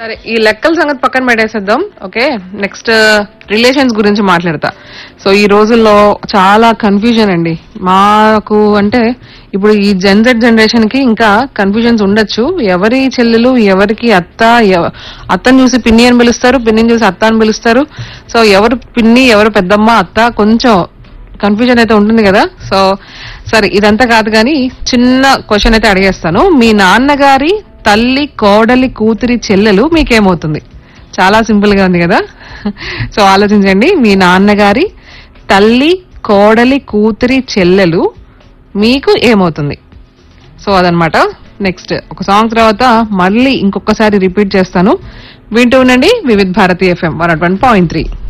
సరే ఈ లెక్కల సంగతి పక్కన పెట్టేసేద్దాం ఓకే నెక్స్ట్ రిలేషన్స్ గురించి మాట్లాడతా సో ఈ రోజుల్లో చాలా కన్ఫ్యూజన్ అండి మాకు అంటే ఇప్పుడు ఈ జెన్జెడ్ జనరేషన్ కి ఇంకా కన్ఫ్యూజన్స్ ఉండొచ్చు ఎవరి చెల్లెలు ఎవరికి అత్త ఎవ- అత్తని చూసి పిన్ని అని పిలుస్తారు పిన్నిని చూసి అత్త అని పిలుస్తారు సో ఎవరు పిన్ని ఎవరు పెద్దమ్మ అత్త కొంచెం కన్ఫ్యూజన్ అయితే ఉంటుంది కదా సో సరే ఇదంతా కాదు కానీ చిన్న క్వశ్చన్ అయితే అడిగేస్తాను మీ నాన్నగారి తల్లి కోడలి కూతురి చెల్లెలు మీకేమవుతుంది చాలా సింపుల్ గా ఉంది కదా సో ఆలోచించండి మీ నాన్నగారి తల్లి కోడలి కూతురి చెల్లెలు మీకు ఏమవుతుంది సో అదనమాట నెక్స్ట్ ఒక సాంగ్ తర్వాత మళ్ళీ ఇంకొకసారి రిపీట్ చేస్తాను వింటూ ఉండండి Vividh Bharati FM one point three